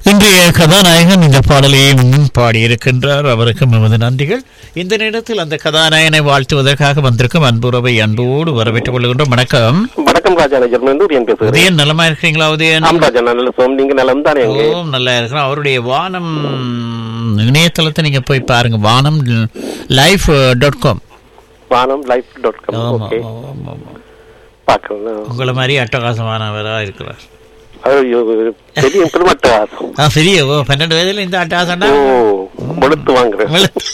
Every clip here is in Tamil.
இன்றைய கதாநாயகன் இந்த பாடலையும் பாடியிருக்கின்றார் அவருக்கும் எமது நன்றிகள் இந்த நேரத்தில் அந்த கதாநாயகனை வாழ்த்துவதற்காக வந்திருக்கும் அன்புறவை அன்போடு வரவேற்றுக் கொள்கின்றோம் வணக்கம் வணக்கம் ராஜா நஜர்மேந்து உதயன் பேசுகிறேன் உதயன் நலமா இருக்கிறீங்களா உதயன் ஆம் ராஜா நல்ல சோம் நீங்க நலம் தானே எங்க ஓம் நல்லா இருக்கிறோம் அவருடைய வானம் இணையதளத்தை நீங்க போய் பாருங்க Vaanam life dot com Vaanam life dot com ஆமா ஓகே ஆமா, ஆமா. பார்க்கலாம் உங்களை மாதிரி அட்டகாசமானவரா இருக்கிறார் ஐயோ பெரிய பெருமட்ட ஆசம் ஆ சரிய ஓ பன்னெண்டு வயதுல இந்த அட்டகாசம்னா ஓ கொடுத்து வாங்குறேன்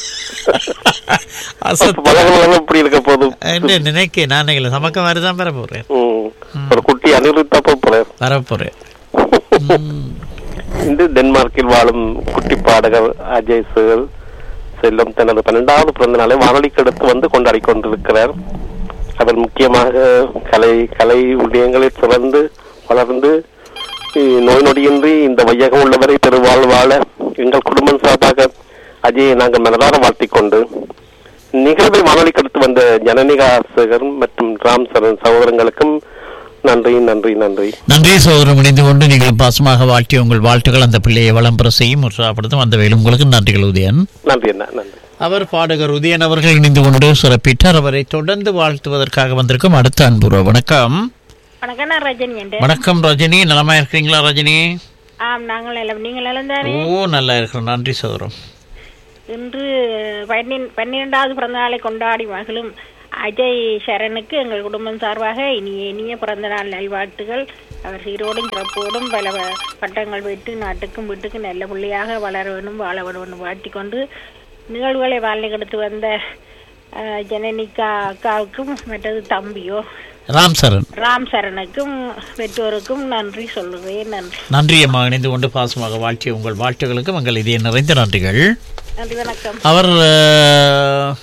அசத் பழகம் இப்படி இருக்க போதும் என்ன நினைக்க நான் நினைக்கல சமக்க மாதிரி தான் பெற போறேன் ம். ஒரு குட்டி அனிருத்தா போறேன் வர போறேன் இந்த டென்மார்க்கில் வாழும் குட்டி பாடகர் அஜய் சேகர் செல்லம் தனது பன்னெண்டாவது பிறந்த நாளை வானொலிக்கு எடுத்து வந்து கொண்டாடி கொண்டிருக்கிறார் அவர் முக்கியமாக கலை கலை விடயங்களில் சிறந்து வளர்ந்து இ- நோய் நொடியின்றி இந்த வையகம் உள்ளவரை பெருவாழ் வாழ எங்கள் குடும்பம் சார்பாக அஜயை நாங்கள் மனதார வாழ்த்திக் கொண்டு நிகழ்வை வானொலிக்கு எடுத்து வந்த ஜனனிகா சேகர் மற்றும் ராம் சரண் சகோதரங்களுக்கும் நன்றி நன்றி நன்றி நன்றி சோதரம் இணைந்து கொண்டு நீங்கள் பாசமாக வாழ்த்திய உங்கள் வாழ்த்துக்கள் அந்த பிள்ளையை வளம்பெற செய்யும் உற்சாகப்படுத்தும் அந்த வேலும் உங்களுக்கு நன்றிகள் உதயன் நன்றி அண்ணா நன்றி அவர் பாடகர் உதயன் அவர்கள் இணைந்து கொண்டு சிறப்பிட்டார் அவரை தொடர்ந்து வாழ்த்துவதற்காக வந்திருக்கும் அடுத்த அன்புறவு வணக்கம் வணக்கம் நான் ரஜினி என்று வணக்கம் ரஜினி நலமா இருக்கிறீங்களா ரஜினி ஆம் நாங்கள் எல்லாம் நீங்கள் எல்லாம் தானே ஓ நல்லா இருக்கிறோம் நன்றி சோதரம் இன்று பன்னின் பன்னிரெண்டாவது பிறந்த நாளை கொண்டாடி மகளும் அஜய் சரணுக்கு எங்கள் குடும்பம் சார்பாக இனிய இனிய பிறந்த நாள் நல்வாழ்த்துகள் அவர் சீரோடும் சிறப்போடும் பல வ- பட்டங்கள் பெற்று நாட்டுக்கும் வீட்டுக்கும் நல்ல பிள்ளையாக வளர வேண்டும் வாழ வேண்டும் வாழ்த்திக் கொண்டு நிகழ்வுகளை வாழ்க்கை எடுத்து வந்த அஹ், ஜனனிகா அக்காவுக்கும் மற்றது தம்பியோ ராம் சரண் ராம் சரணுக்கும் பெற்றோருக்கும் நன்றி சொல்லுவேன் நன்றி நன்றி அம்மா இணைந்து கொண்டு பாசமாக வாழ்த்திய உங்கள் வாழ்த்துகளுக்கும் எங்கள் இதய நிறைந்த நன்றிகள் நன்றி வணக்கம் அவர் அஹ்,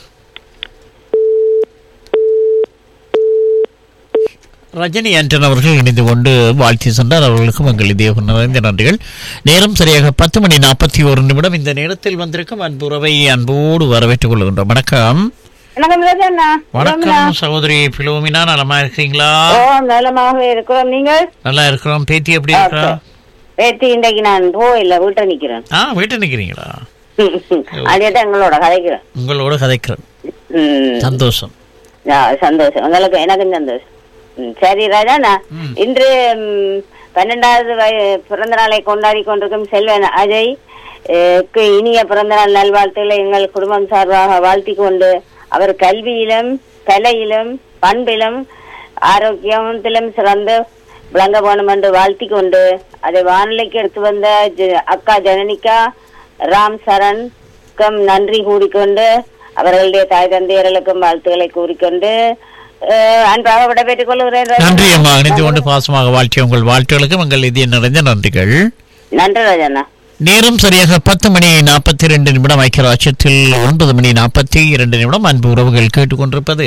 ரஜினி ஆண்டன் அவர்கள் இணைந்து கொண்டு வாழ்த்தி சென்றார் அவர்களுக்கும் எங்கள் இதய நிறைந்த நன்றிகள் நேரம் சரியாக பத்து மணி நாற்பத்தி ஒரு நிமிடம் இந்த நேரத்தில் வந்திருக்கும் அன்புறவை அன்போடு வரவேற்றுக் கொள்கின்றோம் வணக்கம் வணக்கம் ராஜண்ணா வணக்கம் சகோதரி பிலோமினா நலமா இருக்கிறீங்களா ஓ நலமாக இருக்கிறோம் நீங்கள் நல்லா இருக்கிறோம் பேத்தி எப்படி இருக்கிறா பேத்தி இன்றைக்கு நான் போயில்ல வீட்டை நிக்கிறேன் ஆ வீட்டில் நிற்கிறீங்களா அதே தான் எங்களோட கதைக்கிறேன் உங்களோட கதைக்கிறேன் ம். சந்தோஷம் ஆ, சந்தோஷம் உங்களுக்கு எனக்கும் சந்தோஷம் ம், சரி ராஜாண்ணா இன்று ம், பன்னெண்டாவது வய- பிறந்த நாளை கொண்டாடி கொண்டிருக்கும் செல்வன் அஜய் அஹ், க்கு இனிய பிறந்த நாள் நல்வாழ்த்துக்களை எங்கள் குடும்பம் சார்பாக வாழ்த்திக் கொண்டு அவர் கல்வியிலும் கலையிலும் பண்பிலும் ஆரோக்கியத்திலும் சிறந்து விளங்க வேணும் என்று வாழ்த்திக் கொண்டு அதை வானிலைக்கு எடுத்து வந்த ஜ- அக்கா ஜனனிகா ராம் சரண் க்கும் நன்றி கூறிக்கொண்டு அவர்களுடைய தாய் தந்தையர்களுக்கும் வாழ்த்துக்களை கூறிக்கொண்டு அஹ், அன்பாக விடைபெற்றுக் கொள்கிறேன் ராஜா. நன்றி அம்மா இணைந்து கொண்டு பாசமாக வாழ்த்திய உங்கள் வாழ்த்துகளுக்கும் எங்கள் இதய நிறைந்த நன்றிகள் நன்றி ராஜண்ணா நேரம் சரியாக பத்து மணி நாற்பத்தி ரெண்டு நிமிடம் ஐக்கியராட்சியத்தில் ஒன்பது மணி நாற்பத்தி இரண்டு நிமிடம் அன்பு உறவுகள் கேட்டுக்கொண்டிருப்பது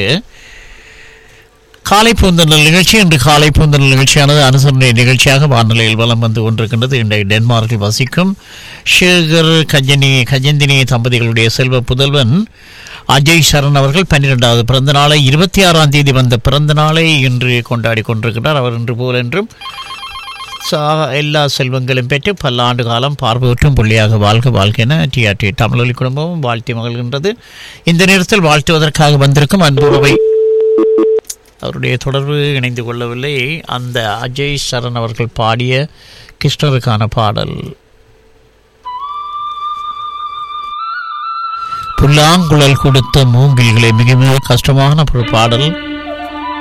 காலை பூந்தனல் நிகழ்ச்சி இன்று காலை பூந்தனல் நிகழ்ச்சியானது அனுசரணை நிகழ்ச்சியாக வானிலையில் வலம் வந்து கொண்டிருக்கின்றது இன்றைய டென்மார்க்கில் வசிக்கும் ஷேகர் கஜனி கஜந்தினி தம்பதிகளுடைய செல்வ புதல்வன் அஜய் சரண் அவர்கள் பன்னிரெண்டாவது பிறந்த நாளை இருபத்தி ஆறாம் தேதி வந்த பிறந்த நாளை இன்று கொண்டாடி கொண்டிருக்கிறார் அவர் இன்று போல் என்றும் சா- எல்லா செல்வங்களும் பெற்று பல்லாண்டு காலம் பார்வையற்றும் புள்ளியாக வாழ்க வாழ்க என டிஆர்டி தமிழொலி குடும்பமும் வாழ்த்தி மகிழ்கின்றது இந்த நேரத்தில் வாழ்த்துவதற்காக வந்திருக்கும் அன்புறவை அவருடைய தொடர்பு இணைந்து கொள்ளவில்லை அந்த அஜய் சரண் அவர்கள் பாடிய கிருஷ்ணருக்கான பாடல் புல்லாங்குழல் கொடுத்த மூங்கில்களை மிக மிக கஷ்டமான ஒரு பாடல்